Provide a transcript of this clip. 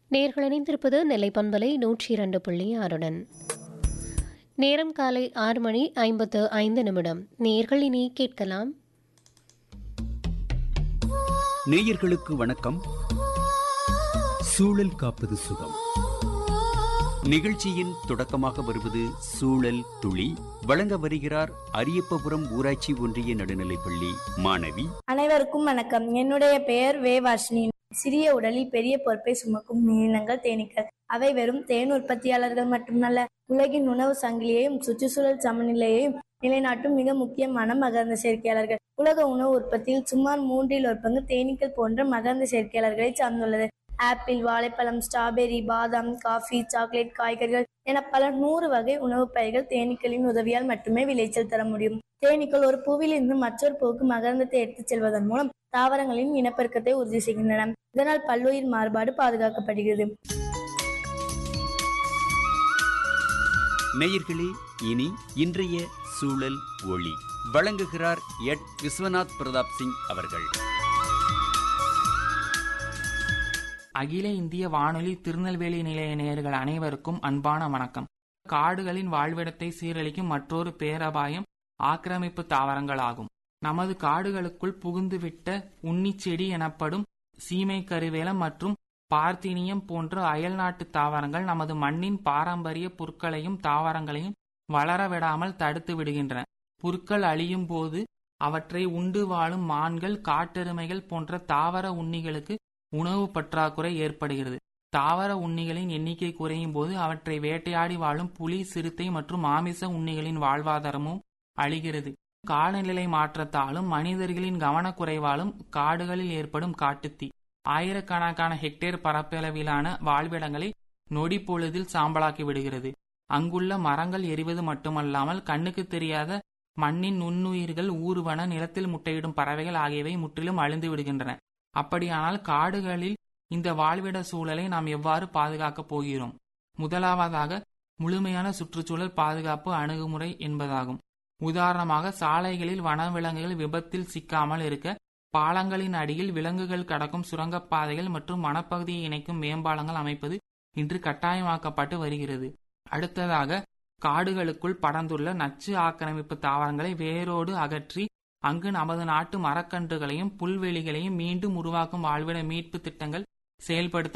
நேர்கள் இணைந்திருப்பது நெல்லை பண்பலை நூற்றி இரண்டு புள்ளி ஆறுடன் நேரம் காலை ஆறு மணி ஐம்பத்து ஐந்து நிமிடம் நேர்கள் இனி கேட்கலாம் நேயர்களுக்கு வணக்கம் சூழல் காப்பது சுகம் நிகழ்ச்சியின் தொடக்கமாக வருவது சூழல் துளி வழங்க வருகிறார் அரியப்பபுரம் ஊராட்சி ஒன்றிய நடுநிலைப்பள்ளி மாணவி அனைவருக்கும் வணக்கம் என்னுடைய பெயர் வேவாஷினி சிறிய உடலில் பெரிய பொறுப்பை சுமக்கும் உயிரினங்கள் தேனீக்கள் அவை வெறும் தேன் உற்பத்தியாளர்கள் மட்டுமல்ல உலகின் உணவு சங்கிலியையும் சுற்றுச்சூழல் சமநிலையையும் நிலைநாட்டும் மிக முக்கியமான மகரந்த சேர்க்கையாளர்கள் உலக உணவு உற்பத்தியில் சுமார் மூன்றில் ஒரு பங்கு தேனீக்கள் போன்ற மகரந்த சேர்க்கையாளர்களை சார்ந்துள்ளது ஆப்பிள் வாழைப்பழம் ஸ்ட்ராபெரி பாதாம் காஃபி சாக்லேட் காய்கறிகள் என பல நூறு வகை உணவுப் பயிர்கள் தேனீக்களின் உதவியால் மட்டுமே விளைச்சல் தர முடியும் தேனீக்கள் ஒரு பூவில் இருந்து மற்றொரு பூவுக்கு மகரந்தத்தை எடுத்துச் செல்வதன் மூலம் தாவரங்களின் இனப்பெருக்கத்தை உறுதி செய்கின்றன இதனால் பல்லுயிர் மாறுபாடு பாதுகாக்கப்படுகிறது நேயர்களே இனி இன்றைய சூழல் ஒளி வழங்குகிறார் எட் விஸ்வநாத் பிரதாப் சிங் அவர்கள் அகில இந்திய வானொலி திருநெல்வேலி நிலைய நேயர்கள் அனைவருக்கும் அன்பான வணக்கம் காடுகளின் வாழ்விடத்தை சீரழிக்கும் மற்றொரு பேரபாயம் ஆக்கிரமிப்பு தாவரங்களாகும் நமது காடுகளுக்குள் புகுந்துவிட்ட உன்னிச்செடி எனப்படும் சீமை கருவேலம் மற்றும் பார்த்தீனியம் போன்ற அயல்நாட்டு தாவரங்கள் நமது மண்ணின் பாரம்பரிய புற்களையும் தாவரங்களையும் வளர விடாமல் தடுத்து விடுகின்றன புற்கள் அழியும் போது அவற்றை உண்டு வாழும் மான்கள் காட்டெருமைகள் போன்ற தாவர உண்ணிகளுக்கு உணவு பற்றாக்குறை ஏற்படுகிறது தாவர உண்ணிகளின் எண்ணிக்கை குறையும் போது அவற்றை வேட்டையாடி வாழும் புலி சிறுத்தை மற்றும் மாமிச உண்ணிகளின் வாழ்வாதாரமும் அழிகிறது காலநிலை மாற்றத்தாலும் மனிதர்களின் கவனக்குறைவாலும் காடுகளில் ஏற்படும் காட்டுத்தீ ஆயிரக்கணக்கான ஹெக்டேர் பரப்பளவிலான வாழ்விடங்களை நொடி பொழுதில் சாம்பலாக்கி விடுகிறது அங்குள்ள மரங்கள் எரிவது மட்டுமல்லாமல் கண்ணுக்கு தெரியாத மண்ணின் நுண்ணுயிர்கள் ஊர்வன நிலத்தில் முட்டையிடும் பறவைகள் ஆகியவை முற்றிலும் அழிந்து விடுகின்றன அப்படியானால் காடுகளில் இந்த வாழ்விட சூழலை நாம் எவ்வாறு பாதுகாக்கப் போகிறோம் முதலாவதாக முழுமையான சுற்றுச்சூழல் பாதுகாப்பு அணுகுமுறை என்பதாகும் உதாரணமாக சாலைகளில் வனவிலங்குகள் விபத்தில் சிக்காமல் இருக்க பாலங்களின் அடியில் விலங்குகள் கடக்கும் சுரங்கப்பாதைகள் மற்றும் வனப்பகுதியை இணைக்கும் மேம்பாலங்கள் அமைப்பது இன்று கட்டாயமாக்கப்பட்டு வருகிறது அடுத்ததாக காடுகளுக்குள் படர்ந்துள்ள நச்சு ஆக்கிரமிப்பு தாவரங்களை வேரோடு அகற்றி அங்கு நமது நாட்டு மரக்கன்றுகளையும் புல்வெளிகளையும் மீண்டும் உருவாக்கும் வாழ்விட மீட்பு திட்டங்கள் செயல்படுத்த